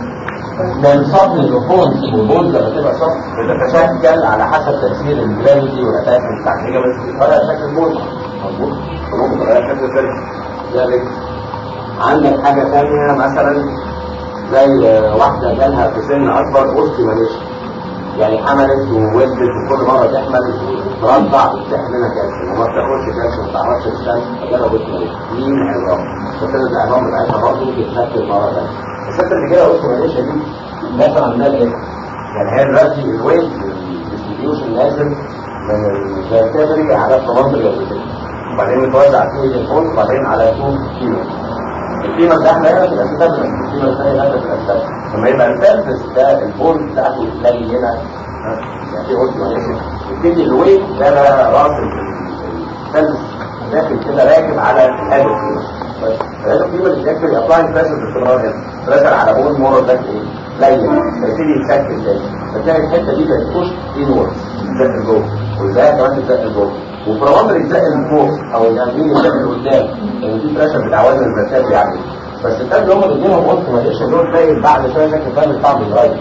من صف البونز والبونز لما تبقى صف بتتشكل على حسب تأثير الجرافيتي والاتاكمنت بتاع الحاجة بس بتغير شكل البونز مظبوط ممكن تغير شكل الفرق ذلك عندك حاجة ثانية مثلا زي واحدة جالها في سن أكبر أوستي ماليش يعني حملت وولدت وكل مرة تحمل وترضع وتحملها كالسيوم وما بتاخدش كالسيوم ما تعرفش تستنى فجالها أوستي ماليش مين عظام فابتدت العظام بتاعتها برضه تتنفذ مرة ثانية الست اللي كده قلت ماليش دي بيحصل عندها ايه؟ يعني هي دلوقتي الويت الديستريبيوشن نازل من الفيرتبري على الطماطم الجلدية وبعدين متوزع فيه الفوت وبعدين على 2 كيلو القيمة اللي احنا هنا تبقى ستابلة القيمة الثانية هنا تبقى ستابلة لما يبقى الفيرتس ده البون بتاعته قليل هنا يعني في قلت ماليش يبتدي الويت ده بقى راس الفيرتس داخل كده راكب على الهدف فهذا القيمة اللي بيكتب ابلاين بريشر باستمرار هنا بريشر على بون مورا ده ايه؟ قليل فيبتدي يتشكل تاني فتلاقي الحتة دي بقت تخش انورد تزق لجوه والباقي كمان تزق لجوه وفي روابط يتزق لفوق او اليمين يتزق لقدام لان في بريشر بتاع وزن الزكاه يعني بس التاني اللي هم بيديهم قلت ما لقيش دول تلاقي بعد شويه شكل فاهم بتاعهم بيتغير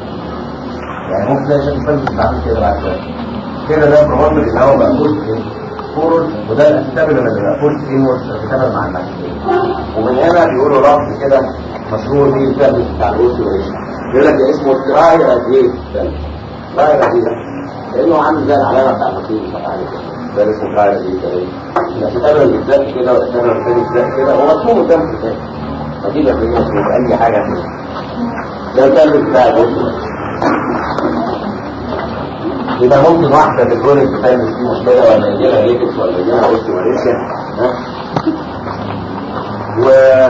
يعني ممكن تلاقي شكل فاهم بتاعهم كده بعد شويه كده ده بروابط اللي هو بقى جزء فورورد وده الكتاب اللي بيبقى فورد انورد الكتاب مع المكتوب ومن هنا بيقولوا رفض كده مشهور بيه الفرد بتاع الاوستيوليشن بيقول لك ده اسمه تراي راديت تراي راديت لانه عامل زي العلامه بتاع المكتوب بتاع ده اللي اسمه تراي راديت الكتاب اللي بيتزق كده والكتاب الثاني بيتزق كده هو مكتوب قدام الكتاب فدي لما يجي اي حاجه ده الكتاب بتاع الاوستيوليشن يبقى ممكن واحدة تكون الكتاب فيه مشكلة ولا يجيلها ليكس ولا يجيلها اوستيواريسيا ها و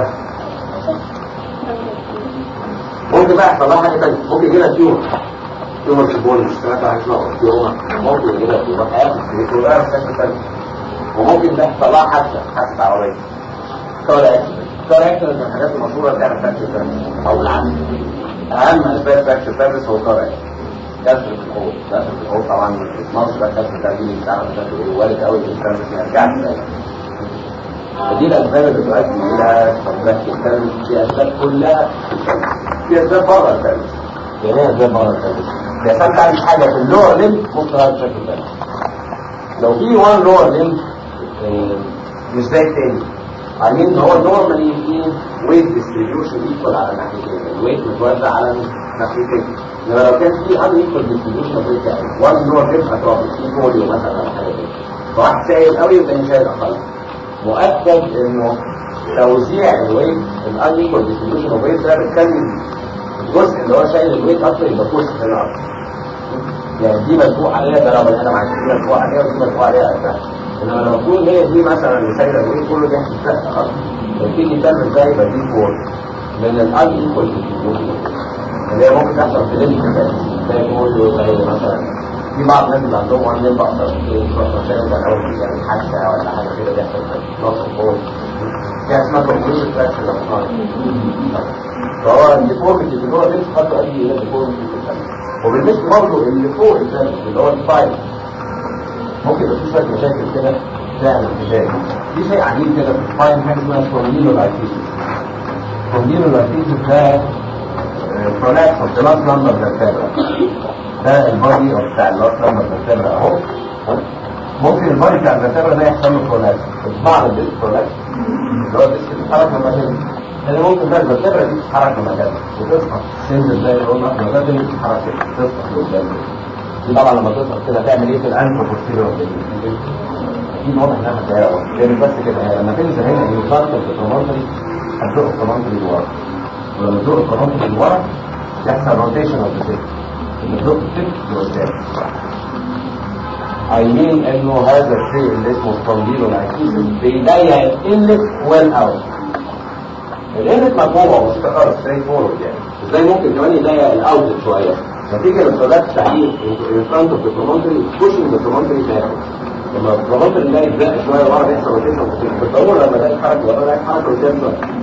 ممكن بقى يحصل لها حاجة تانية ممكن يجيلها تيومر تيومر في البول سمعت عن اسمها تيومر ممكن يجيلها تيومر هياخد في تيومر في شكل تاني وممكن ده يحصل لها حادثة حادثة عربية كار اكسيدنت كار اكسيدنت من الحاجات المشهورة بتاعت فراكشر سيرفيس او بالعكس اهم اسباب فراكشر سيرفيس هو كار اكسيدنت كسر في الحوض كسر في الحوض طبعا في مصر ده كسر تأجيل بتاعنا كسر وارد قوي الانسان مش يرجعش تاني فدي الاسباب اللي تؤدي الى تفرق الثلج في اسباب كلها في اسباب بره الثلج يعني ايه اسباب بره الثلج؟ يا سام تعمل حاجه في اللور ليم ممكن هذا بشكل ثاني لو في وان لور ليم مش زي التاني عارفين ان هو نورمالي في ويت ديستريبيوشن ايكوال على ناحيتين الويت متوزع على ناحيتين انما لو كان في ان ايكوال ديستريبيوشن اوف ويت يعني وان لور ليم هتروح في بوليو مثلا ولا حاجه كده فواحد شايل قوي يبقى شايل اقل مؤكد انه توزيع الويت الان ايكوال ديستريبيوشن اوف ويت ده بتخلي الجزء اللي هو شايل الويت اكتر يبقى فوق هنا اكتر يعني دي مدفوع عليها ضربه هنا مع دي مدفوع عليها ودي مدفوع عليها اساسا انما لو تكون هي دي مثلا اللي شايله الويت كله ده هتتفق اكتر يبتدي تعمل زي يبقى دي فور من الان ايكوال ديستريبيوشن اللي هي ممكن تحصل في ليميت زي بوليو زي مثلا في بعض الناس اللي عندهم وان ليمب اكتر مشاكل ده او يعني حادثه ولا حاجه كده بيحصل في نص البول دي اسمها كومبليشن فراكشر فهو الديفورميتي اللي هو ليمب قد تؤدي الى ديفورميتي في الفم وبالنسبه برضه اللي فوق الفم اللي هو الفايل ممكن يبقى في شويه مشاكل كده تعمل مشاكل في شيء عجيب كده في الفاين حاجه اسمها كوندينو لايتيسيس كوندينو لايتيسيس ده بروناكس اوف ذا لاست نمبر فيرتبرا ده البادي او بتاع اللاست نمبر فيرتبرا اهو ممكن البادي بتاع الفيرتبرا ده يحصل له بروناكس بعض الديسك بروناكس اللي هو الديسك بيتحرك لما كده يعني ممكن بقى الفيرتبرا دي تتحرك لما كده وتسقط تنزل زي اللي قلنا احنا ده تتحرك كده تسقط لقدام دي طبعا لما تسقط كده تعمل ايه في الانترو بوستيريور دي واضح انها متضايقه لان بس كده يعني لما تنزل هنا يفرق في الكومنتري هتزق الكومنتري لورا ولما تزق الكومنتري لورا يحصل روتيشن اوف ذا لما تزق التيب لقدام I mean انه هذا الشيء اللي اسمه سبونديلولايتيس بيضيق الانلت والاوت الانلت مفهومه مستقر ستريت فورورد يعني ازاي ممكن كمان يضيق الاوت شويه نتيجه للصدات التعليق in front of the promontory pushing the promontory back لما البروموتر ده يتزق شويه ورا بيحصل روتيشن في التطور لما ده يتحرك ورا ده يتحرك قدام شويه